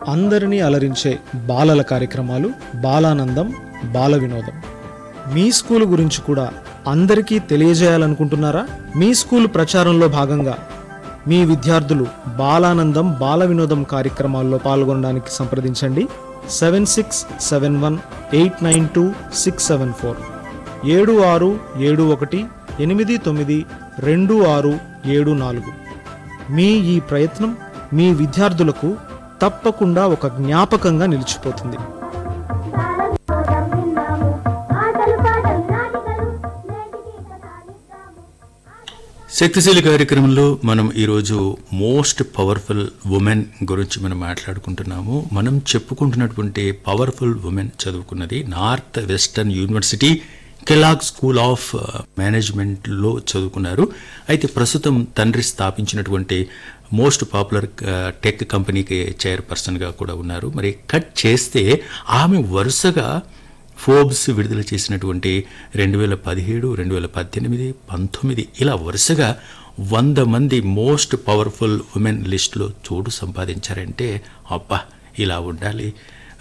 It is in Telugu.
అందరినీ అలరించే బాలల కార్యక్రమాలు బాలానందం బాల వినోదం మీ స్కూల్ గురించి కూడా అందరికీ తెలియజేయాలనుకుంటున్నారా మీ స్కూల్ ప్రచారంలో భాగంగా మీ విద్యార్థులు బాలానందం బాల వినోదం కార్యక్రమాల్లో పాల్గొనడానికి సంప్రదించండి seven six seven one eight nine two six seven four ఏడు ఆరు ఏడు ఒకటి ఎనిమిది తొమ్మిది రెండు ఆరు ఏడు నాలుగు మీ ఈ ప్రయత్నం మీ విద్యార్థులకు తప్పకుండా ఒక జ్ఞాపకంగా నిలిచిపోతుంది బాలవినోదం విన్నాము ఆటలు పాటలు నాటికలు నేటికి కథాలిద్దాము శక్తిశీలి కార్యక్రమంలో మనం ఈరోజు మోస్ట్ పవర్ఫుల్ ఉమెన్ గురించి మనం మాట్లాడుకుంటున్నాము మనం చెప్పుకుంటున్నటువంటి పవర్ఫుల్ ఉమెన్ చదువుకున్నది Northwestern University Kellogg School of మేనేజ్మెంట్లో చదువుకున్నారు అయితే ప్రస్తుతం తండ్రి స్థాపించినటువంటి మోస్ట్ పాపులర్ టెక్ కంపెనీకి చైర్పర్సన్గా కూడా ఉన్నారు మరి కట్ చేస్తే ఆమె వరుసగా ఫోర్బ్స్ విడుదల చేసినటువంటి రెండు వేల పదిహేడు రెండు వేల పద్దెనిమిది పంతొమ్మిది ఇలా వరుసగా వంద మంది మోస్ట్ పవర్ఫుల్ ఉమెన్ లిస్టులో చోటు సంపాదించారంటే అబ్బా ఇలా ఉండాలి